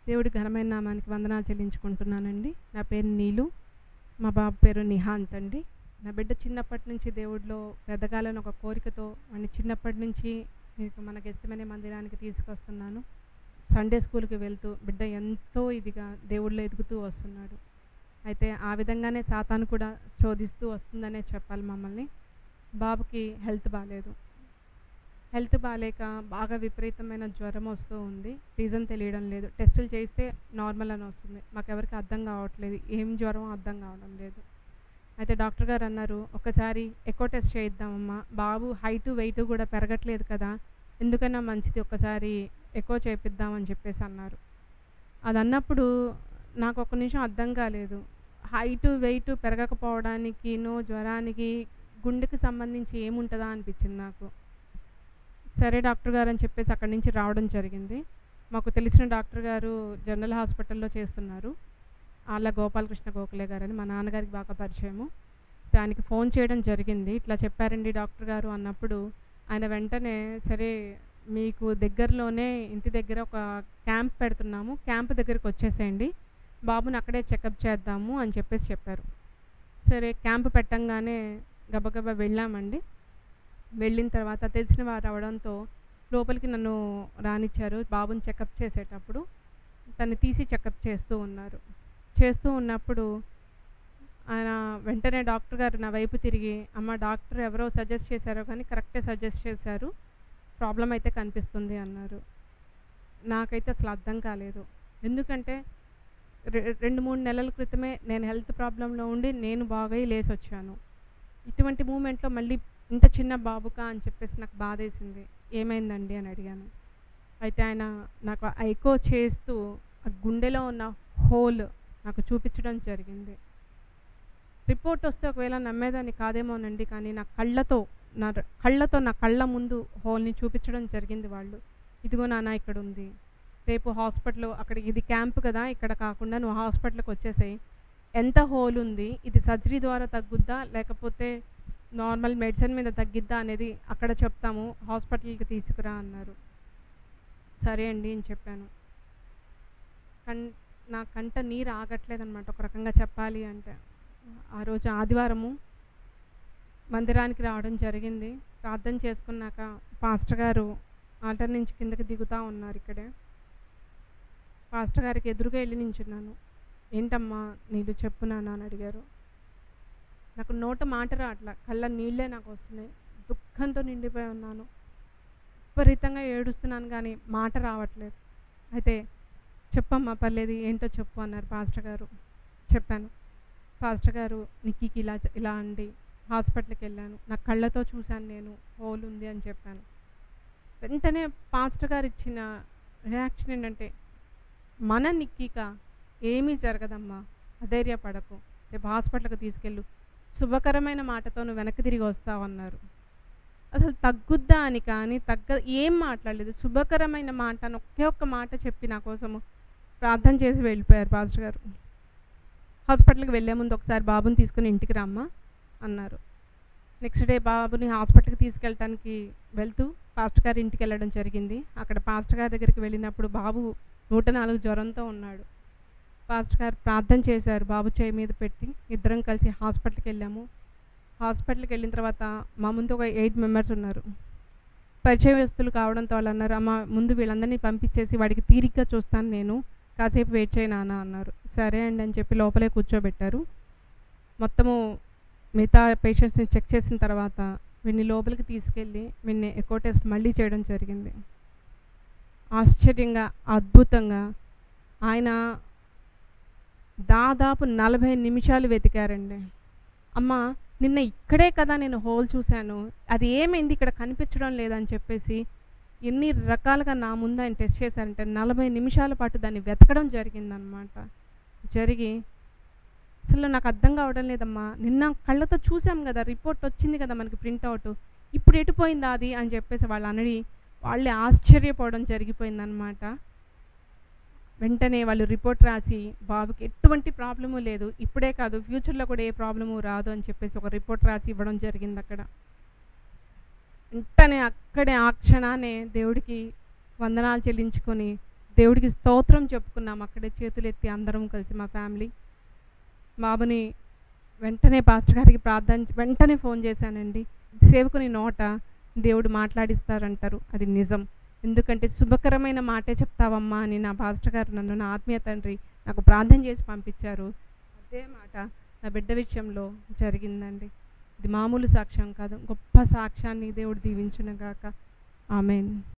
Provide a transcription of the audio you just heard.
దేవుడి ఘనమైన నామానికి వందనాలు చెల్లించుకుంటున్నానండి నా పేరు నీలు మా బాబు పేరు నిహాంత్ అండి నా బిడ్డ చిన్నప్పటి నుంచి దేవుడిలో ఎదగాలని ఒక కోరికతో వాడిని చిన్నప్పటి నుంచి మీకు మనకి ఇష్టమైన మందిరానికి తీసుకొస్తున్నాను సండే స్కూల్కి వెళ్తూ బిడ్డ ఎంతో ఇదిగా దేవుడిలో ఎదుగుతూ వస్తున్నాడు అయితే ఆ విధంగానే సాతాను కూడా శోధిస్తూ వస్తుందనే చెప్పాలి మమ్మల్ని బాబుకి హెల్త్ బాగాలేదు హెల్త్ బాగాలేక బాగా విపరీతమైన జ్వరం వస్తూ ఉంది రీజన్ తెలియడం లేదు టెస్టులు చేస్తే నార్మల్ అని వస్తుంది మాకెవరికి అర్థం కావట్లేదు ఏం జ్వరం అర్థం కావడం లేదు అయితే డాక్టర్ గారు అన్నారు ఒకసారి ఎకో టెస్ట్ చేయిద్దామమ్మా బాబు హైటు వెయిట్ కూడా పెరగట్లేదు కదా ఎందుకన్నా మంచిది ఒకసారి ఎకో చేపిద్దామని చెప్పేసి అన్నారు అది అన్నప్పుడు నాకు ఒక నిమిషం అర్థం కాలేదు హైటు వెయిట్ పెరగకపోవడానికి నో జ్వరానికి గుండెకి సంబంధించి ఏముంటుందా అనిపించింది నాకు సరే డాక్టర్ గారు అని చెప్పేసి అక్కడి నుంచి రావడం జరిగింది మాకు తెలిసిన డాక్టర్ గారు జనరల్ హాస్పిటల్లో చేస్తున్నారు ఆళ్ళ గోపాలకృష్ణ గోఖలే గారు అని మా నాన్నగారికి బాగా పరిచయము దానికి ఫోన్ చేయడం జరిగింది ఇట్లా చెప్పారండి డాక్టర్ గారు అన్నప్పుడు ఆయన వెంటనే సరే మీకు దగ్గరలోనే ఇంటి దగ్గర ఒక క్యాంప్ పెడుతున్నాము క్యాంప్ దగ్గరికి వచ్చేసేయండి బాబుని అక్కడే చెకప్ చేద్దాము అని చెప్పేసి చెప్పారు సరే క్యాంప్ పెట్టంగానే గబగబా వెళ్ళామండి వెళ్ళిన తర్వాత తెలిసిన వారు అవడంతో లోపలికి నన్ను రానిచ్చారు బాబుని చెకప్ చేసేటప్పుడు తను తీసి చెకప్ చేస్తూ ఉన్నారు చేస్తూ ఉన్నప్పుడు ఆయన వెంటనే డాక్టర్ గారు నా వైపు తిరిగి అమ్మ డాక్టర్ ఎవరో సజెస్ట్ చేశారో కానీ కరెక్టే సజెస్ట్ చేశారు ప్రాబ్లం అయితే కనిపిస్తుంది అన్నారు నాకైతే అసలు అర్థం కాలేదు ఎందుకంటే రె- రెండు మూడు నెలల క్రితమే నేను హెల్త్ ప్రాబ్లంలో ఉండి నేను బాగా లేసి వచ్చాను ఇటువంటి మూమెంట్లో మళ్ళీ ఇంత చిన్న బాబుకా అని చెప్పేసి నాకు బాధేసింది ఏమైందండి అని అడిగాను అయితే ఆయన నాకు ఆ ఎకో చేస్తూ ఆ గుండెలో ఉన్న హోల్ నాకు చూపించడం జరిగింది రిపోర్ట్ వస్తే ఒకవేళ నమ్మేదాన్ని కాదేమోనండి కానీ నా కళ్ళతో నా ర- కళ్ళతో నా కళ్ళ ముందు హోల్ని చూపించడం జరిగింది వాళ్ళు ఇదిగో నాన్న ఇక్కడ ఉంది రేపు హాస్పిటల్ అక్కడ ఇది క్యాంప్ కదా ఇక్కడ కాకుండా నువ్వు హాస్పిటల్కి వచ్చేసాయి ఎంత హోల్ ఉంది ఇది సర్జరీ ద్వారా తగ్గుద్దా లేకపోతే నార్మల్ మెడిసిన్ మీద తగ్గిద్దా అనేది అక్కడ చెప్తాము హాస్పిటల్కి తీసుకురా అన్నారు సరే అండి అని చెప్పాను కన్ నా కంట నీరు ఆగట్లేదు అనమాట ఒక రకంగా చెప్పాలి అంటే ఆ రోజు ఆదివారము మందిరానికి రావడం జరిగింది ప్రార్థన చేసుకున్నాక పాస్టర్ గారు ఆల్టర్ నుంచి కిందకి దిగుతూ ఉన్నారు ఇక్కడే పాస్టర్ గారికి ఎదురుగా వెళ్ళి నించున్నాను ఏంటమ్మా నీళ్ళు చెప్పు నాన్న అని అడిగారు నాకు నోట మాట రావట్లా కళ్ళ నీళ్ళే నాకు వస్తున్నాయి దుఃఖంతో నిండిపోయి ఉన్నాను విపరీతంగా ఏడుస్తున్నాను కానీ మాట రావట్లేదు అయితే చెప్పమ్మా పర్లేదు ఏంటో చెప్పు అన్నారు పాస్టర్ గారు చెప్పాను పాస్టర్ గారు నిక్కీకి ఇలా ఇలా అండి హాస్పిటల్కి వెళ్ళాను నా కళ్ళతో చూశాను నేను హోల్ ఉంది అని చెప్పాను వెంటనే పాస్టర్ గారు ఇచ్చిన రియాక్షన్ ఏంటంటే మన నిక్కీక ఏమీ జరగదమ్మా అధైర్యపడకు రేపు హాస్పిటల్కి తీసుకెళ్ళు శుభకరమైన మాటతో నువ్వు వెనక్కి తిరిగి వస్తావన్నారు అసలు తగ్గుద్దా అని కానీ తగ్గ ఏం మాట్లాడలేదు శుభకరమైన మాట అని ఒకే ఒక్క మాట చెప్పి నా కోసము ప్రార్థన చేసి వెళ్ళిపోయారు పాస్టర్ గారు హాస్పిటల్కి వెళ్ళే ముందు ఒకసారి బాబుని తీసుకుని ఇంటికి రమ్మా అన్నారు నెక్స్ట్ డే బాబుని హాస్పిటల్కి తీసుకెళ్ళటానికి వెళ్తూ పాస్టర్ గారి ఇంటికి వెళ్ళడం జరిగింది అక్కడ పాస్టర్ గారి దగ్గరికి వెళ్ళినప్పుడు బాబు నూట నాలుగు జ్వరంతో ఉన్నాడు పాస్టర్ గారు ప్రార్థన చేశారు బాబు చేయి మీద పెట్టి ఇద్దరం కలిసి హాస్పిటల్కి వెళ్ళాము హాస్పిటల్కి వెళ్ళిన తర్వాత మా ముందు ఒక ఎయిట్ మెంబర్స్ ఉన్నారు పరిచయస్తులు కావడంతో వాళ్ళు అన్నారు అమ్మ ముందు వీళ్ళందరినీ పంపించేసి వాడికి తీరిగ్గా చూస్తాను నేను కాసేపు వెయిట్ చేయి నాన్న అన్నారు సరే అండి అని చెప్పి లోపలే కూర్చోబెట్టారు మొత్తము మిగతా పేషెంట్స్ని చెక్ చేసిన తర్వాత వీడిని లోపలికి తీసుకెళ్ళి వీడిని ఎకో టెస్ట్ మళ్ళీ చేయడం జరిగింది ఆశ్చర్యంగా అద్భుతంగా ఆయన దాదాపు నలభై నిమిషాలు వెతికారండి అమ్మ నిన్న ఇక్కడే కదా నేను హోల్ చూశాను అది ఏమైంది ఇక్కడ కనిపించడం లేదని చెప్పేసి ఎన్ని రకాలుగా నా ముందు ఆయన టెస్ట్ చేశారంటే నలభై నిమిషాల పాటు దాన్ని వెతకడం జరిగిందనమాట జరిగి అసలు నాకు అర్థం కావడం లేదమ్మా నిన్న కళ్ళతో చూసాం కదా రిపోర్ట్ వచ్చింది కదా మనకి ప్రింట్అవుట్ ఇప్పుడు ఎటుపోయిందా అది అని చెప్పేసి వాళ్ళు అనడి వాళ్ళే ఆశ్చర్యపోవడం జరిగిపోయిందనమాట వెంటనే వాళ్ళు రిపోర్ట్ రాసి బాబుకి ఎటువంటి ప్రాబ్లము లేదు ఇప్పుడే కాదు ఫ్యూచర్లో కూడా ఏ ప్రాబ్లము రాదు అని చెప్పేసి ఒక రిపోర్ట్ రాసి ఇవ్వడం జరిగింది అక్కడ వెంటనే అక్కడే ఆ క్షణానే దేవుడికి వందనాలు చెల్లించుకొని దేవుడికి స్తోత్రం చెప్పుకున్నాం అక్కడే చేతులు ఎత్తి అందరం కలిసి మా ఫ్యామిలీ బాబుని వెంటనే పాస్టర్ గారికి ప్రార్థన వెంటనే ఫోన్ చేశానండి సేవకుని నోట దేవుడు మాట్లాడిస్తారంటారు అది నిజం ఎందుకంటే శుభకరమైన మాటే చెప్తావమ్మా అని నా పాస్టర్ గారు నన్ను నా ఆత్మీయ తండ్రి నాకు ప్రార్థన చేసి పంపించారు అదే మాట నా బిడ్డ విషయంలో జరిగిందండి ఇది మామూలు సాక్ష్యం కాదు గొప్ప సాక్ష్యాన్ని దేవుడు దీవించునుగాక ఆమెన్